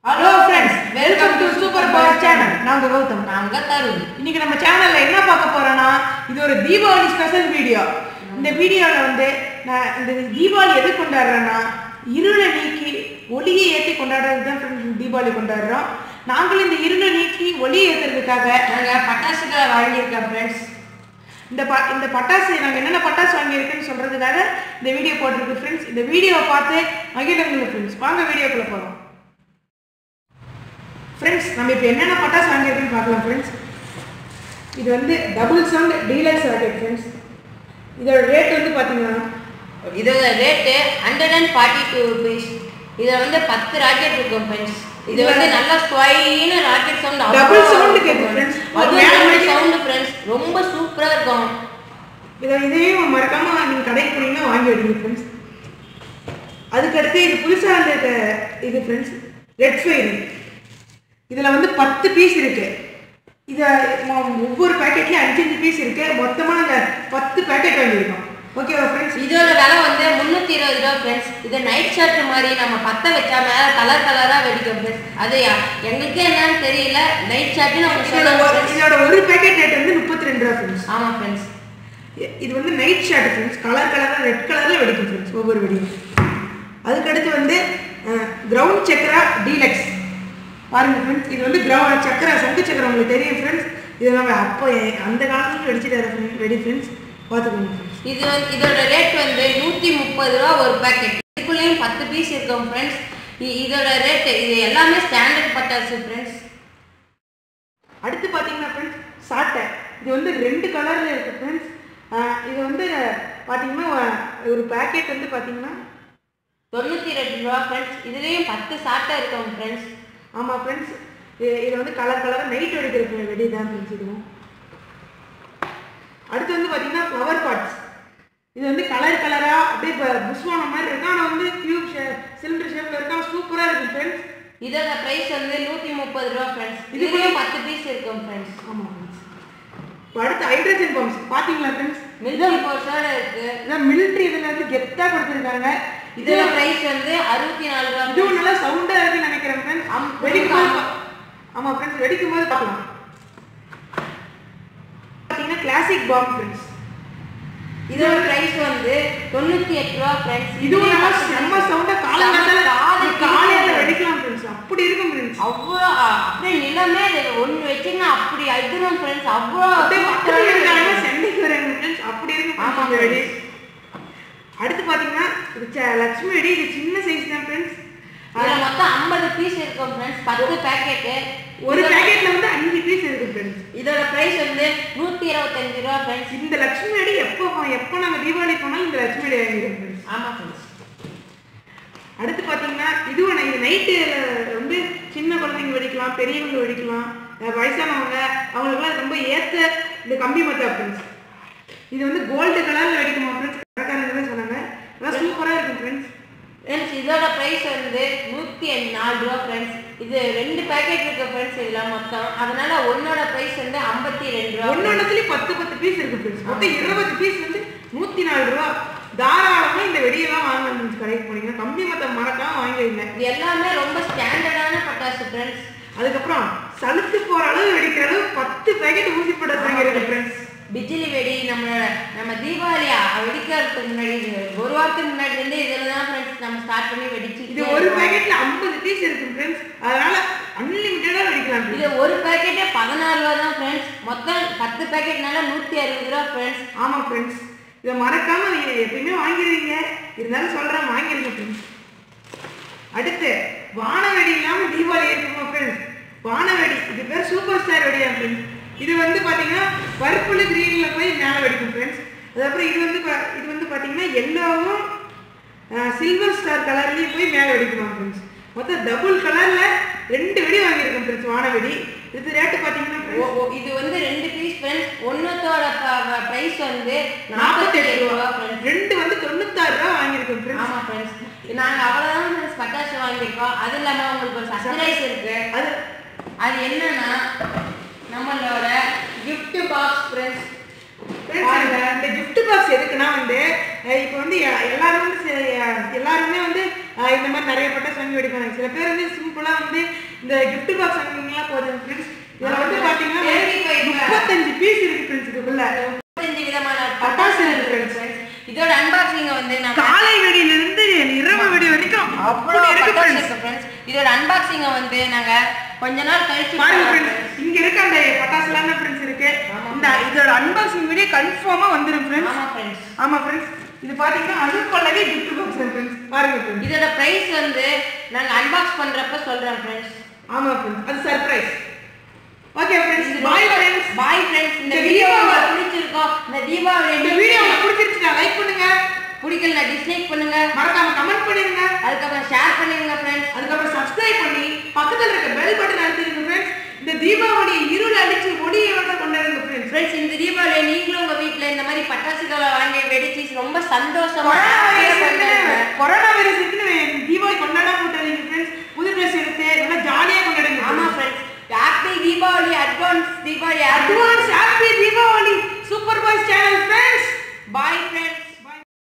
Hello friends welcome to super boss channel நாங்க கௌதம் நாங்க தருண் இன்னைக்கு நம்ம சேனல்ல என்ன பார்க்க போறோம்னா இது ஒரு தீபாவளி ஸ்பெஷல் வீடியோ இந்த வீடியோல வந்து நான் இந்த தீபாவளி எது கொண்டாடுறேன்னா இருளை நீக்கி ஒளியை ஏற்றி கொண்டாடுறது தான் friends தீபாவளி கொண்டாடுறோம் நாங்களும் இந்த இருளை நீக்கி ஒளியை ஏற்றுறதுக்காக நாங்க பட்டாசுகளை வாங்கியிருக்கோம் ஃப்ரெண்ட்ஸ் இந்த ப இந்த பட்டாசு நாங்கள் என்னென்ன பட்டாசு வாங்கியிருக்குன்னு சொல்றதுக்காக இந்த வீடியோ போட்டிருக்கு ஃப்ரெண்ட்ஸ் இந்த வீடியோவை பார்த்து மகிழுங்க ஃப்ரெண்ட்ஸ் வாங்க வீடியோக்குள்ள போகிறோம் ஃப்ரெண்ட்ஸ் நம்ம இப்போ என்னென்ன பட்டாசு வாங்கியிருக்குன்னு பார்க்கலாம் ஃப்ரெண்ட்ஸ் இது வந்து double sound deluxe rocket friends இதோட ரேட் வந்து பார்த்தீங்கன்னா இதோட rate hundred and forty two rupees இதில் வந்து பத்து ராக்கெட் இருக்கும் ஃப்ரெண்ட்ஸ் இது வந்து நல்லா ஸ்கொயின்னு ராக்கெட் சவுண்ட் Double sound கேட்கும் friends. ஒரு மேல மாதிரி- சவுண்ட் ஃப்ரெண்ட்ஸ் ரொம்ப சூப்பரா இருக்கும் இதை இதையும் மறக்காம நீங்கள் கடைக்கு போனீங்கன்னா வாங்கி வைங்க ஃப்ரெண்ட்ஸ் அதுக்கடுத்து இது புதுசாக வந்த இது ஃப்ரெண்ட்ஸ் ரெட் ஃபைர் இதில் வந்து பத்து பீஸ் இருக்கு இதை மொ- ஒவ்வொரு பேக்கெட்லேயும் அஞ்சு அஞ்சு பீஸ் இருக்கு மொத்தமாக நாங்கள் பத்து பேக்கெட் வாங்கியிருக்கோம் ஓகேவா ஃப்ரெண்ட்ஸ் இதோட விலை வந்து முந்நூற்றி இருபது ரூபா ஃப்ரெண்ட்ஸ் இது நைட் ஷர்ட் மாதிரி நம்ம பற்ற வச்சா மேலே கலர் கலராக வெடிக்கும் ஃப்ரெண்ட்ஸ் அது யா- எங்களுக்கே என்னன்னு தெரியல நைட் ஷர்ட்னு அவங்க இதோட சொல்லுவாங்க ஒரு- friends. இதோட ஒரு பேக்கெட் ரேட் வந்து முப்பத்தி ரெண்டு ரூபா ஃப்ரெண்ட்ஸ் ஆமா ஃப்ரெண்ட்ஸ் இது வந்து நைட் ஷர்ட் ஃப்ரெண்ட்ஸ் கலர் கலராக ரெட் கலரில் வெடிக்கும் ஃப்ரெண்ட்ஸ் ஒவ்வொரு வெடியும் அதுக்கடுத்து வந்து கிரவுண்ட் சக்கரா டீலக்ஸ் பாருங்க ஃப்ரெண்ட்ஸ் இது வந்து கிரவுண்ட் சக்கரா சங்கு சக்கரம் உங்களுக்கு தெரியும் ஃப்ரெண்ட்ஸ் இது நம்ம அப்போ எ- அந்த காலத்துல வெடிச்சிட்டு வர friends, வெடி ஃப்ரெண்ட்ஸ் பார்த்துக்கோங்க ஃப்ரெண்ட்ஸ் இது வந்து இதோட ரேட் வந்து நூற்றி முப்பது ரூபா ஒரு பேக்கெட் இதுக்குள்ளேயும் பத்து பீஸ் இருக்கும் ஃப்ரெண்ட்ஸ் இதோட ரேட் இது எல்லாமே ஸ்டாண்டர்ட் பட்டாசு ஃப்ரெண்ட்ஸ் அடுத்து பார்த்தீங்கன்னா ஃப்ரெண்ட்ஸ் சாட்டை இது வந்து ரெண்டு கலரில் இருக்குது ஃப்ரெண்ட்ஸ் இது வந்து பார்த்தீங்கன்னா ஒரு பேக்கெட் வந்து பார்த்தீங்கன்னா தொண்ணூற்றி ரெண்டு ரூபா ஃப்ரெண்ட்ஸ் இதுலேயும் பத்து சாட்டை இருக்கும் ஃப்ரெண்ட்ஸ் ஆமாம் ஃப்ரெண்ட்ஸ் இது வந்து கலர் கலராக நைட் வெடிக்கிற வெடி தான் ஃப்ரெண்ட்ஸ் இதுவும் அடுத்து வந்து பார்த்தீங்கன்னா ஃப்ளவர் பாட்ஸ் இது வந்து கலர் கலராக அப்படியே இப்போ புஷ்வானம் மாதிரி இருக்கும் ஆனால் வந்து டியூப் சிலிண்டர் ஷேப்பில் இருக்கும் ஆனால் சூப்பராக இருக்கும் ஃப்ரெண்ட்ஸ் இதோட ப்ரைஸ் வந்து நூற்றி முப்பது ரூபா ஃப்ரெண்ட்ஸ் இதுக்குள்ள- இதுலேயும் பத்து பீஸ் இருக்கும் ஃப்ரெண்ட்ஸ் ஆமாம் ஃப்ரெண்ட்ஸ் இப்போ அடுத்து ஹைட்ரஜன் பம்ப்ஸ் பார்த்தீங்களா ஃப்ரெண்ட்ஸ் மில்கி போர்ஸோட இருக்கு இதான் மிலிட்ரி இதில் வந்து கெத்தாக கொடுத்துருக்காங்க இதோட இதெல்லாம் ப்ரைஸ் வந்து அறுபத்தி நாலு ரூபா இதுவும் நல்லா சவுண்டாக இருக்குன்னு நினைக்கிறேன் ஆம், ஃப்ரெண்ட்ஸ் வெடிக்கும் போது ஆமா. ஆமாம் ஃப்ரெண்ட்ஸ் வெடிக்கும் போது பார்க்கலாம் பார்த்தீங்கன்னா கிளாசிக் பாம் ஃப்ரெண்ட்ஸ் இதோட ப்ரைஸ் வந்து தொண்ணூற்றி எட்டு ரூபா ஃப்ரெண்ட்ஸ் இதுவும் நல்லா செம்ம சவுண்டா காலங்காத்தால காது காலையில கேக்குது. வெடிக்கலாம் ஃப்ரெண்ட்ஸ் அப்படி இருக்கும் ஃப்ரெண்ட்ஸ் அவ்வளோ அப்படியே நிலமே ஒன்று வச்சுன்னா அப்படி அதிரும் ஃப்ரெண்ட்ஸ் அவ்வளோ அப்படியே பக்கத்துல இருக்காங்க சென்னைக்கு வராங்க ஃப்ரெண்ட்ஸ் அப்படி இருக்கும் ஆமா friends இந்த வெடி அடுத்து பாத்தீங்கன்னா இது ச- லட்சுமி வெடி இது சின்ன சைஸ் தான் ஃப்ரெண்ட்ஸ் இதுல மொத்தம் ஐம்பது பீஸ் இருக்கும் ஃப்ரெண்ட்ஸ் பத்து பேக்கெட்டு ஒரு பேக்கெட்ல வந்து அஞ்சு பீஸ் இருக்கு ஃப்ரெண்ட்ஸ் இதோட பிரைஸ் வந்து நூற்றி இருபத்தஞ்சு ரூபா ஃப்ரெண்ட்ஸ் இந்த லட்சுமி வெடி எப்போ எப்போ நாங்க தீபாவளி போனாலும் இந்த லட்சுமி வெடி வாங்கிடுவோம் ஃப்ரெண்ட்ஸ் ஆமாம் ஃப்ரெண்ட்ஸ் அடுத்து பாத்தீங்கன்னா இதுவும் நான் இது நைட்டு வந்து சின்ன குழந்தைங்க வெடிக்கலாம் பெரியவங்க வெடிக்கலாம் அஹ் வயசானவங்க அவங்களுக்குலாம் ரொம்ப ஏத்த இந்த கம்பி மத்தா ஃப்ரெண்ட்ஸ் இது வந்து கோல்டு கலர்ல வெடிக்குமா ஃப்ரெண்ட்ஸ் கடைக்காரங்க தான் சொன்னாங்க அதான் சூப்பரா இருக்கும் ஃப்ரெண்ட்ஸ் ஃப்ரெண்ட்ஸ் இதோட பிரைஸ் வந்து நூற்றி நாலு ரூபா ஃப்ரெண்ட்ஸ் இது ரெண்டு பேக்கெட் இருக்கு ஃப்ரெண்ட்ஸ் இதில் மொத்தம் அதனால ஒன்னோட பிரைஸ் வந்து ஐம்பத்தி ரெண்டு ரூபா ஒன்னொன்னத்துலயும் பத்து பத்து பீஸ் இருக்கு ஃப்ரெண்ட்ஸ் மொத்தம் இருபது பீஸ் வந்து நூத்தி நாலு ரூபா தாராளமா இந்த வெடியெல்லாம் வாங்க ஃப்ரெண்ட்ஸ் கடைக்கு போனீங்கன்னா கம்பி மத்தம் மறக்காம வாங்கிடுங்க இது எல்லாமே ரொம்ப ஸ்டாண்டர்டான பட்டாசு ஃப்ரெண்ட்ஸ் அதுக்கப்புறம் சலுத்து போற அளவு வெடிக்கிற அளவு பத்து பேக்கெட் ஊசி பட்டாசு வாங்கிருக்கு ஃப்ரெண்ட்ஸ் பிஜிலி வெடி நம்மளோட நம்ம தீபாவளி வெடிக்கிறதுக்கு முன்னாடி ஒரு வாரத்துக்கு முன்னாடி இருந்து இதில் தான் ஃப்ரெண்ட்ஸ் நம்ம ஸ்டார்ட் பண்ணி வெடிச்சு இது ஒரு பேக்கெட்ல ஐம்பது பீஸ் இருக்கு ஃப்ரெண்ட்ஸ் அதனால அன்லிமிட்டடா வெடிக்கலாம் friends. இது ஒரு பேக்கெட்டே பதினாறு ரூபா தான் ஃப்ரெண்ட்ஸ் மொத்தம் பத்து பேக்கெட்னால நூற்றி அறுபது ரூபா ஃப்ரெண்ட்ஸ் ஆமா ஃப்ரெண்ட்ஸ் இதை மறக்காம நீங்க எப்பயுமே வாங்கிடுவீங்க இருந்தாலும் சொல்றேன் வாங்கிருங்க ஃப்ரெண்ட்ஸ் அடுத்து வானவெடி இல்லாம தீபாவளி இருக்குமா ஃப்ரெண்ட்ஸ் வானவெடி இது பேர் சூப்பர் ஸ்டார் வெடியா ஃப்ரெண்ட்ஸ் இது வந்து பாத்தீங்கன்னா பர்பிள் கிரீன்ல போய் மேல வெடிக்கும் ஃப்ரெண்ட்ஸ் அதுக்கப்புறம் இது வந்து பா- இது வந்து பாத்தீங்கன்னா எல்லோவும் சில்வர் ஸ்டார் கலர்லயும் போய் மேல வெடிக்குமா ஃப்ரெண்ட்ஸ் மொத்தம் டபுள் கலர்ல ரெண்டு வெடி வாங்கியிருக்கேன் ஃப்ரெண்ட்ஸ் வானவெடி இது ரேட்டு பாத்தீங்கன்னா ஓ friends, ஓ, இது வந்து ரெண்டு பீஸ் ஃப்ரெண்ட்ஸ் ஒன்னத்தோட ப்ரைஸ் வந்து நாற்பத்தி நாற்பத்தி எட்டு எட்டு ரூபா ரூபா ஃப்ரெண்ட்ஸ் ரெண்டு வந்து தொண்ணூத்தாறு ரூபா வாங்கியிருக்கேன் ஃப்ரெண்ட்ஸ் ஆமா ஃப்ரெண்ட்ஸ் நாங்க அவ்வளவுதான் ஃப்ரெண்ட்ஸ் பட்டாசு வாங்கியிருக்கோம் அது இல்லாம உங்களுக்கு ஒரு சர்ப்ரைஸ் இருக்கு அது அது என்னன்னா நம்மளோட gift பாக்ஸ் ஃப்ரெண்ட்ஸ் friends, இந்த- இந்த gift box எதுக்குன்னா வந்து அஹ் இப்போ வந்து எ- எல்லாரும் வந்து செ- எ- எல்லாருமே வந்து ஆஹ் இந்த மாதிரி நிறைய பட்டாசு வாங்கி வெடிப்பாங்க சில பேர் வந்து சிம்பிளா வந்து இந்த gift பாக்ஸ் வாங்கினீங்களா போதும் ஃப்ரெண்ட்ஸ் இதுல வந்து பாத்தீங்கன்னா Twenty five. முப்பத்தஞ்சு பீஸ் இருக்கு ஃப்ரெண்ட்ஸ் இதுக்குள்ள முப்பத்தஞ்சு விதமான பட்டாசு பட்டாசு இருக்கு இருக்கு friends. இதோட அன்பாக்சிங் வந்து நான் காலை வெடியில இருந்து இரவு வெடி வரைக்கும் அவ்வளோ அப்படி இருக்கு பட்டாசு ஃப்ரெண்ட்ஸ் இருக்கு ஃப்ரெண்ட்ஸ் இதோட அன்பாக்சிங்க வந்து நாங்க கொஞ்ச நாள் கழிச்சு பாருங்க பார்க்கலாம் ஃப்ரெண்ட்ஸ் இங்க இருக்க அந்த பட்டாசுலாம் தான் ஃப்ரெண்ட்ஸ் இருக்கு ஆமா. இந்த இதோட அன்பாக்சிங் வீடியோ கன்ஃபார்மா வந்துரும் friends. ஃப்ரெண்ட்ஸ் ஆமா ஃப்ரெண்ட்ஸ் ஆமா ஃப்ரெண்ட்ஸ் இது பாத்தீங்கன்னா அதுக்குள்ளவே gift பாக்ஸ் ஃப்ரெண்ட்ஸ் பாருங்க ஃப்ரெண்ட்ஸ் இதோட பிரைஸ் வந்து நாங்க அன்பாக்ஸ் பண்றப்ப சொல்றோம் ஃப்ரெண்ட்ஸ் ஆமா ஃப்ரெண்ட்ஸ் அது surprise okay friends bye friends bye friends இந்த இந்த வீடியோ video உங்களுக்கு பிடிச்சிருக்கோம் இந்த தீபாவளி இந்த வீடியோ உங்களுக்கு பிடிச்சிருச்சுன்னா லைக் பண்ணுங்க பிடிக்கலனா டிஸ்லைக் பண்ணுங்க மறக்காம கமெண்ட் பண்ணிருங்க அதுக்கப்புறம் ஷேர் பண்ணிருங்க ஃப்ரெண்ட்ஸ் அதுக்கப்புறம் சப்ஸ்கிரைப் பண்ணி பக்கத்துல இருக்க பெல் பட்டன் அழுத்திருங்க ஃப்ரெண்ட்ஸ் இந்த தீபாவளி இருள் அடிச்சு ஒடியோட கொண்டாடுங்க ஃப்ரெண்ட்ஸ் ஃப்ரெண்ட்ஸ் இந்த தீபாவளி நீங்களும் உங்க வீட்ல இந்த மாதிரி பட்டாசுகளை வாங்கி வெடிச்சு ரொம்ப சந்தோஷமா கொரோனா happy ஆ வைரஸ் கொண்டாடுங்க. கொரோனா வைரஸ் இருக்குன்னு தீபாவளி கொண்டாடாம போட்டாதீங்க ஃப்ரெண்ட்ஸ் புது ட்ரெஸ் எடுத்து நல்லா ஜாலியா கொண்டாடுங்க ஆமா friends happy Deepavali advance Deepavali advance